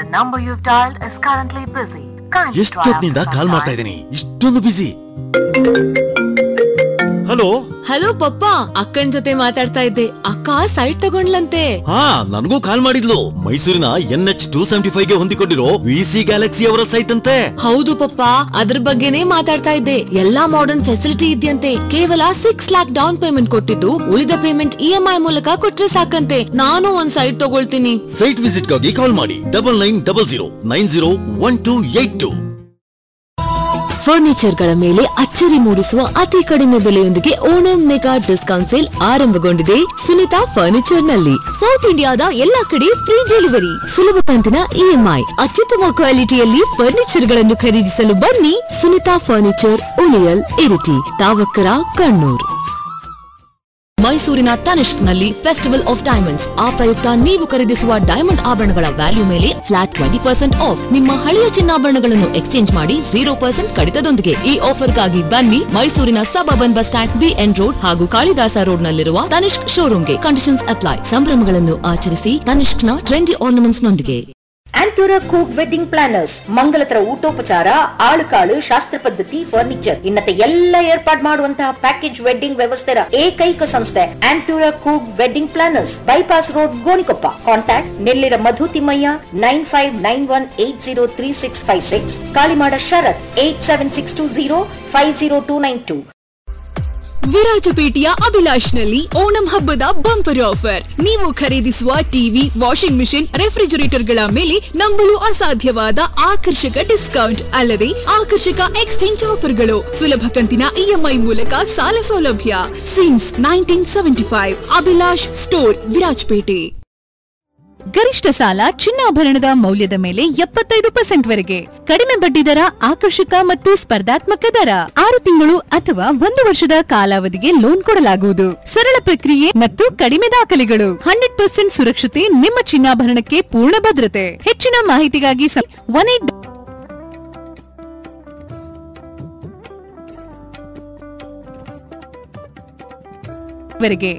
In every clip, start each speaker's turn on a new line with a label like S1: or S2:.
S1: number you've dialed is currently busy. Kindly try
S2: ಎಷ್ಟೊತ್ತಿನಿಂದ
S1: after
S2: call
S1: some
S2: ಮಾಡ್ತಾ
S1: time.
S2: ಇದ್ದೀನಿ ಇಷ್ಟೊಂದು ಬಿಸಿ hello
S3: hello ಪಪ್ಪ ಅಕ್ಕನ್ ಜೊತೆ ಮಾತಾಡ್ತಾ ಇದ್ದೆ ಅಕ್ಕ ಸೈಟ್ ತಗೊಂಡ್ಲಂತೆ
S2: ಹಾ ನನಗೂ ಕಾಲ್ ಮಾಡಿದ್ಲು ಮೈಸೂರಿನ N H two seventy five ಗೆ ಹೊಂದಿಕೊಂಡಿರೋ ವಿ ಸಿ ಗ್ಯಾಲಕ್ಸಿ ಅವರ ಸೈಟ್ ಅಂತೆ
S3: ಹೌದು ಪಪ್ಪ ಅದ್ರ ಬಗ್ಗೆನೇ ಮಾತಾಡ್ತಾ ಇದ್ದೆ ಎಲ್ಲಾ ಮಾಡರ್ನ್ ಫೆಸಿಲಿಟಿ ಇದೆಯಂತೆ ಕೇವಲ ಸಿಕ್ಸ್ ಲ್ಯಾಕ್ ಡೌನ್ ಪೇಮೆಂಟ್ ಕೊಟ್ಟಿದ್ದು ಉಳಿದ ಪೇಮೆಂಟ್ ಇ ಎಂ ಐ ಮೂಲಕ ಕೊಟ್ರೆ ಸಾಕಂತೆ ನಾನು ಒಂದ್ ಸೈಟ್ ತಗೊಳ್ತೀನಿ
S2: ಸೈಟ್ ವಿಸಿಟ್ ಗಾಗಿ ಕಾಲ್ ಮಾಡಿ double nine double zero nine zero one two eight two
S3: furniture ಗಳ ಮೇಲೆ ಅಚ್ಚರಿ ಮೂಡಿಸುವ ಅತಿ ಕಡಿಮೆ ಬೆಲೆಯೊಂದಿಗೆ ಓಣಂ ಮೆಗಾ ಡಿಸ್ಕೌಂಟ್ ಸೇಲ್ ಆರಂಭಗೊಂಡಿದೆ ಸುನಿತಾ ಫರ್ನಿಚರ್ ನಲ್ಲಿ ಸೌತ್ ಇಂಡಿಯಾದ ಎಲ್ಲಾ ಕಡೆ ಫ್ರೀ ಡೆಲಿವರಿ ಸುಲಭ ಕಂತಿನ ಇಎಂಐ ಅತ್ಯುತ್ತಮ ಕ್ವಾಲಿಟಿಯಲ್ಲಿ ಫರ್ನಿಚರ್ ಗಳನ್ನು ಖರೀದಿಸಲು ಬನ್ನಿ ಸುನಿತಾ ಫರ್ನಿಚರ್ ಉಳಿಯಲ್ ಇರಿಟಿ ತಾವಕ್ಕರ ಕಣ್ಣೂರ್ ಮೈಸೂರಿನ ತನಿಷ್ಕ್ ನಲ್ಲಿ ಫೆಸ್ಟಿವಲ್ ಆಫ್ ಡೈಮಂಡ್ಸ್ ಆ ಪ್ರಯುಕ್ತ ನೀವು ಖರೀದಿಸುವ ಡೈಮಂಡ್ ಆಭರಣಗಳ ವ್ಯಾಲ್ಯೂ ಮೇಲೆ ಫ್ಲಾಟ್ ಟ್ವೆಂಟಿ ಪರ್ಸೆಂಟ್ ಆಫ್ ನಿಮ್ಮ ಹಳೆಯ ಚಿನ್ನಾಭರಣಗಳನ್ನು ಎಕ್ಸ್ಚೇಂಜ್ ಮಾಡಿ ಜೀರೋ ಪರ್ಸೆಂಟ್ ಕಡಿತದೊಂದಿಗೆ ಈ ಆಫರ್ಗಾಗಿ ಬನ್ನಿ ಮೈಸೂರಿನ suburban bus stand BN road ಹಾಗೂ ಕಾಳಿದಾಸ ರೋಡ್ ನಲ್ಲಿರುವ ತನಿಷ್ಕ್ ಶೋರೂಮ್ಗೆ ಕಂಡೀಷನ್ಸ್ ಅಪ್ಲೈ ಸಂಭ್ರಮಗಳನ್ನು ಆಚರಿಸಿ ತನಿಷ್ಕ್ನ ಟ್ರೆಂಡಿ ಆರ್ನಮೆಂಟ್ಸ್ ನೊಂದಿಗೆ
S4: ಆಂಟೂರ ಕೂಕ್ ವೆಡ್ಡಿಂಗ್ ಪ್ಲಾನರ್ಸ್ ಮಂಗಲತರ ಊಟೋಪಚಾರ ಆಳುಕಾಳು ಶಾಸ್ತ್ರ ಪದ್ಧತಿ ಫರ್ನಿಚರ್ ಇನ್ನತೆ ಎಲ್ಲ ಏರ್ಪಾಡ್ ಮಾಡುವಂತಹ ಪ್ಯಾಕೇಜ್ ವೆಡ್ಡಿಂಗ್ ವ್ಯವಸ್ಥೆಯ ಏಕೈಕ ಸಂಸ್ಥೆ ಆಂಟೂರ ಕೂಕ್ wedding planners bypass road Gonikoppa contact Nellira Madhu Thimmaiah nine five nine one eight zero three six five six Kalimada Sharath eight seven six two zero five zero two nine two
S5: ವಿರಾಜಪೇಟೆಯ ಅಭಿಲಾಷ್ ನಲ್ಲಿ ಓಣಂ ಹಬ್ಬದ ಬಂಪರ್ ಆಫರ್ ನೀವು ಖರೀದಿಸುವ ಟಿವಿ ವಾಷಿಂಗ್ ಮಿಷಿನ್ ರೆಫ್ರಿಜರೇಟರ್ ಗಳ ಮೇಲೆ ನಂಬಲು ಅಸಾಧ್ಯವಾದ ಆಕರ್ಷಕ discount ಅಲ್ಲದೆ ಆಕರ್ಷಕ ಎಕ್ಸ್ಚೇಂಜ್ ಆಫರ್ಗಳು ಸುಲಭ ಕಂತಿನ ಇಎಂಐ ಮೂಲಕ ಸಾಲ ಸೌಲಭ್ಯ since nineteen seventy five Abhilash store Virajpet
S6: ಗರಿಷ್ಠ ಸಾಲ ಚಿನ್ನಾಭರಣದ ಮೌಲ್ಯದ ಮೇಲೆ ಎಪ್ಪತ್ತೈದು ಪರ್ಸೆಂಟ್ ವರೆಗೆ ಕಡಿಮೆ ಬಡ್ಡಿ ದರ ಆಕರ್ಷಕ ಮತ್ತು ಸ್ಪರ್ಧಾತ್ಮಕ ದರ ಆರು ತಿಂಗಳು ಅಥವಾ ಒಂದು ವರ್ಷದ ಕಾಲಾವಧಿಗೆ ಲೋನ್ ಕೊಡಲಾಗುವುದು ಸರಳ ಪ್ರಕ್ರಿಯೆ ಮತ್ತು ಕಡಿಮೆ ದಾಖಲೆಗಳು ಹಂಡ್ರೆಡ್ ಪರ್ಸೆಂಟ್ ಸುರಕ್ಷತೆ ನಿಮ್ಮ ಚಿನ್ನಾಭರಣಕ್ಕೆ ಪೂರ್ಣ ಭದ್ರತೆ ಹೆಚ್ಚಿನ ಮಾಹಿತಿಗಾಗಿ ಒನ್ ಏಟ್ ವರೆಗೆ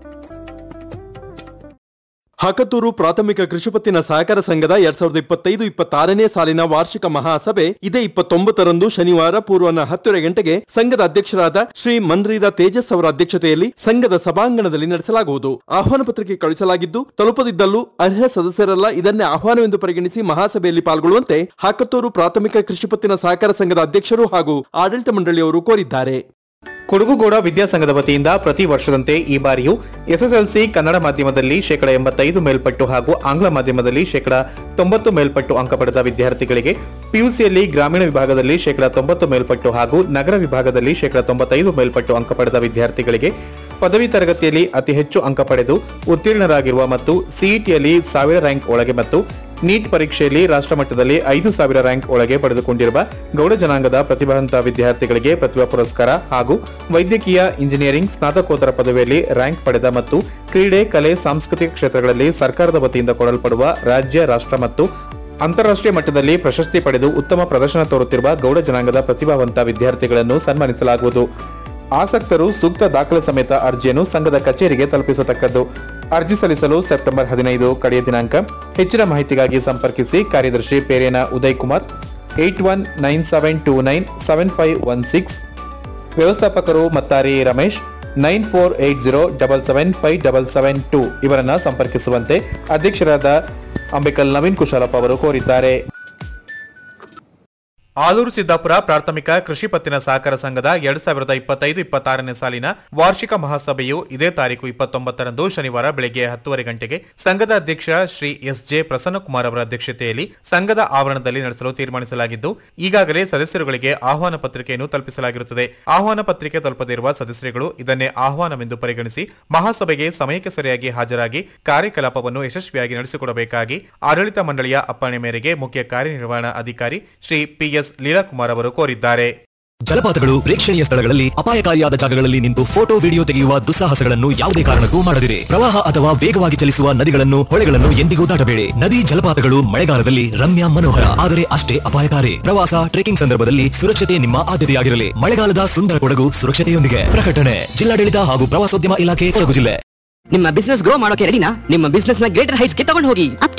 S7: ಹಕತೂರು ಪ್ರಾಥಮಿಕ ಕೃಷಿಪತ್ತಿನ ಸಹಕಾರ ಸಂಘದ ಎರಡ್ ಸಾವಿರದ ಇಪ್ಪತ್ತೈದು ಇಪ್ಪತ್ತಾರನೇ ಸಾಲಿನ ವಾರ್ಷಿಕ ಮಹಾಸಭೆ ಇದೇ ಇಪ್ಪತ್ತೊಂಬತ್ತರಂದು ಶನಿವಾರ ಪೂರ್ವನ ಹತ್ತುವರೆ ಗಂಟೆಗೆ ಸಂಘದ ಅಧ್ಯಕ್ಷರಾದ ಶ್ರೀ ಮನ್ರೀರ ತೇಜಸ್ ಅವರ ಅಧ್ಯಕ್ಷತೆಯಲ್ಲಿ ಸಂಘದ ಸಭಾಂಗಣದಲ್ಲಿ ನಡೆಸಲಾಗುವುದು ಆಹ್ವಾನ ಪತ್ರಿಕೆ ಕಳುಹಿಸಲಾಗಿದ್ದು ತಲುಪದಿದ್ದಲ್ಲೂ ಅರ್ಹ ಸದಸ್ಯರೆಲ್ಲ ಇದನ್ನೇ ಆಹ್ವಾನವೆಂದು ಪರಿಗಣಿಸಿ ಮಹಾಸಭೆಯಲ್ಲಿ ಪಾಲ್ಗೊಳ್ಳುವಂತೆ ಹಾಕತ್ತೂರು ಪ್ರಾಥಮಿಕ ಕೃಷಿಪತ್ತಿನ ಸಹಕಾರ ಸಂಘದ ಅಧ್ಯಕ್ಷರು ಹಾಗೂ ಆಡಳಿತ ಮಂಡಳಿಯವರು ಕೋರಿದ್ದಾರೆ
S8: ಕೊಡಗುಗೌಡ ವಿದ್ಯಾಸಂಘದ ವತಿಯಿಂದ ಪ್ರತಿ ವರ್ಷದಂತೆ ಈ ಬಾರಿಯೂ ಎಸ್ಎಸ್ಎಲ್ಸಿ ಕನ್ನಡ ಮಾಧ್ಯಮದಲ್ಲಿ ಶೇಕಡ ಎಂಬತ್ತೈದು ಮೇಲ್ಪಟ್ಟು ಹಾಗೂ ಆಂಗ್ಲ ಮಾಧ್ಯಮದಲ್ಲಿ ಶೇಕಡ ತೊಂಬತ್ತು ಮೇಲ್ಪಟ್ಟು ಅಂಕ ಪಡೆದ ವಿದ್ಯಾರ್ಥಿಗಳಿಗೆ ಪಿಯುಸಿಯಲ್ಲಿ ಗ್ರಾಮೀಣ ವಿಭಾಗದಲ್ಲಿ ಶೇಕಡ ತೊಂಬತ್ತು ಮೇಲ್ಪಟ್ಟು ಹಾಗೂ ನಗರ ವಿಭಾಗದಲ್ಲಿ ಶೇಕಡ ತೊಂಬತ್ತೈದು ಮೇಲ್ಪಟ್ಟು ಅಂಕ ಪಡೆದ ವಿದ್ಯಾರ್ಥಿಗಳಿಗೆ ಪದವಿ ತರಗತಿಯಲ್ಲಿ ಅತಿ ಹೆಚ್ಚು ಅಂಕ ಪಡೆದು ಉತ್ತೀರ್ಣರಾಗಿರುವ ಮತ್ತು ಸಿಇಟಿಯಲ್ಲಿ ಸಾವಿರ ರ್ಯಾಂಕ್ ಒಳಗೆ ಮತ್ತು ನೀಟ್ ಪರೀಕ್ಷೆಯಲ್ಲಿ ರಾಷ್ಟ್ರಮಟ್ಟದಲ್ಲಿ ಐದು ಸಾವಿರ ರ್ಯಾಂಕ್ ಒಳಗೆ ಪಡೆದುಕೊಂಡಿರುವ ಗೌಡ ಜನಾಂಗದ ಪ್ರತಿಭಾವಂತ ವಿದ್ಯಾರ್ಥಿಗಳಿಗೆ ಪ್ರತಿಭಾ ಪುರಸ್ಕಾರ ಹಾಗೂ ವೈದ್ಯಕೀಯ ಇಂಜಿನಿಯರಿಂಗ್ ಸ್ನಾತಕೋತ್ತರ ಪದವಿಯಲ್ಲಿ ರ್ಯಾಂಕ್ ಪಡೆದ ಮತ್ತು ಕ್ರೀಡೆ ಕಲೆ ಸಾಂಸ್ಕೃತಿಕ ಕ್ಷೇತ್ರಗಳಲ್ಲಿ ಸರ್ಕಾರದ ವತಿಯಿಂದ ಕೊಡಲ್ಪಡುವ ರಾಜ್ಯ ರಾಷ್ಟ್ರ ಮತ್ತು ಅಂತಾರಾಷ್ಟ್ರೀಯ ಮಟ್ಟದಲ್ಲಿ ಪ್ರಶಸ್ತಿ ಪಡೆದು ಉತ್ತಮ ಪ್ರದರ್ಶನ ತೋರುತ್ತಿರುವ ಗೌಡ ಜನಾಂಗದ ಪ್ರತಿಭಾವಂತ ವಿದ್ಯಾರ್ಥಿಗಳನ್ನು ಸನ್ಮಾನಿಸಲಾಗುವುದು ಆಸಕ್ತರು ಸೂಕ್ತ ದಾಖಲೆ ಸಮೇತ ಅರ್ಜಿಯನ್ನು ಸಂಘದ ಕಚೇರಿಗೆ ತಲುಪಿಸತಕ್ಕದ್ದು ಅರ್ಜಿ ಸಲ್ಲಿಸಲು ಸೆಪ್ಟೆಂಬರ್ ಹದಿನೈದು ಕಡೆಯ ದಿನಾಂಕ ಹೆಚ್ಚಿನ ಮಾಹಿತಿಗಾಗಿ ಸಂಪರ್ಕಿಸಿ ಕಾರ್ಯದರ್ಶಿ Perena Uday Kumar eight one nine seven two nine seven five one six ವ್ಯವಸ್ಥಾಪಕರು Mattari Ramesh nine four eight zero double seven five double seven two ಇವರನ್ನ ಸಂಪರ್ಕಿಸುವಂತೆ ಅಧ್ಯಕ್ಷರಾದ ಅಂಬೇಕಲ್ ನವೀನ್ ಕುಶಾಲಪ್ಪ ಅವರು ಕೋರಿದ್ದಾರೆ ಆಲೂರು ಸಿದ್ದಾಪುರ ಪ್ರಾಥಮಿಕ ಕೃಷಿ ಪತ್ತಿನ ಸಹಕಾರ ಸಂಘದ ಎರಡ್ ಸಾವಿರದ ಇಪ್ಪತ್ತೈದು ಇಪ್ಪತ್ತಾರನೇ ಸಾಲಿನ ವಾರ್ಷಿಕ ಮಹಾಸಭೆಯು ಇದೇ ತಾರೀಕು ಇಪ್ಪತ್ತೊಂಬತ್ತರಂದು ಶನಿವಾರ ಬೆಳಗ್ಗೆ ಹತ್ತುವರೆ ಗಂಟೆಗೆ ಸಂಘದ ಅಧ್ಯಕ್ಷ ಶ್ರೀ ಎಸ್ ಜೆ ಪ್ರಸನ್ನಕುಮಾರ್ ಅವರ ಅಧ್ಯಕ್ಷತೆಯಲ್ಲಿ ಸಂಘದ ಆವರಣದಲ್ಲಿ ನಡೆಸಲು ತೀರ್ಮಾನಿಸಲಾಗಿದ್ದು ಈಗಾಗಲೇ ಸದಸ್ಯರುಗಳಿಗೆ ಆಹ್ವಾನ ಪತ್ರಿಕೆಯನ್ನು ತಲುಪಿಸಲಾಗಿರುತ್ತದೆ ಆಹ್ವಾನ ಪತ್ರಿಕೆ ತಲುಪದಿರುವ ಸದಸ್ಯರುಗಳು ಇದನ್ನೇ ಆಹ್ವಾನವೆಂದು ಪರಿಗಣಿಸಿ ಮಹಾಸಭೆಗೆ ಸಮಯಕ್ಕೆ ಸರಿಯಾಗಿ ಹಾಜರಾಗಿ ಕಾರ್ಯಕಲಾಪವನ್ನು ಯಶಸ್ವಿಯಾಗಿ ನಡೆಸಿಕೊಡಬೇಕಾಗಿ ಆಡಳಿತ ಮಂಡಳಿಯ ಅಪ್ಪಣೆ ಮೇರೆಗೆ ಮುಖ್ಯ ಕಾರ್ಯನಿರ್ವಹಣಾ ಅಧಿಕಾರಿ ಶ್ರೀ ಪಿಎಸ್ ಲೀಲಾಕುಮಾರ್ ಅವರು ಕೋರಿದ್ದಾರೆ
S9: ಜಲಪಾತಗಳು ಪ್ರೇಕ್ಷಣೀಯ ಸ್ಥಳಗಳಲ್ಲಿ ಅಪಾಯಕಾರಿಯಾದ ಜಾಗಗಳಲ್ಲಿ ನಿಂತು ಫೋಟೋ ವಿಡಿಯೋ ತೆಗೆಯುವ ದುಸ್ಸಾಹಸಗಳನ್ನು ಯಾವುದೇ ಕಾರಣಕ್ಕೂ ಮಾಡದಿರಿ ಪ್ರವಾಹ ಅಥವಾ ವೇಗವಾಗಿ ಚಲಿಸುವ ನದಿಗಳನ್ನು ಹೊಳೆಗಳನ್ನು ಎಂದಿಗೂ ದಾಟಬೇಡಿ ನದಿ ಜಲಪಾತಗಳು ಮಳೆಗಾಲದಲ್ಲಿ ರಮ್ಯ ಮನೋಹರ ಆದರೆ ಅಷ್ಟೇ ಅಪಾಯಕಾರಿ ಪ್ರವಾಸ ಟ್ರೆಕಿಂಗ್ ಸಂದರ್ಭದಲ್ಲಿ ಸುರಕ್ಷತೆ ನಿಮ್ಮ ಆದ್ಯತೆಯಾಗಿರಲಿ ಮಳೆಗಾಲದ ಸುಂದರ ಕೊಡಗು ಸುರಕ್ಷತೆಯೊಂದಿಗೆ ಪ್ರಕಟಣೆ ಜಿಲ್ಲಾಡಳಿತ ಹಾಗೂ ಪ್ರವಾಸೋದ್ಯಮ ಇಲಾಖೆ ಕೊಡಗು ಜಿಲ್ಲೆ
S10: ನಿಮ್ಮ ಬಿಸ್ನೆಸ್ ಗ್ರೋ ಮಾಡೋಕೆ ರೆಡಿನಾ ನಿಮ್ಮ ಬಿಸ್ನೆಸ್ ನ ಗ್ರೇಟರ್ ಹೈಟ್ಸ್ ಗೆ ತಗೊಂಡು ಹೋಗಿ
S11: ಅಪ್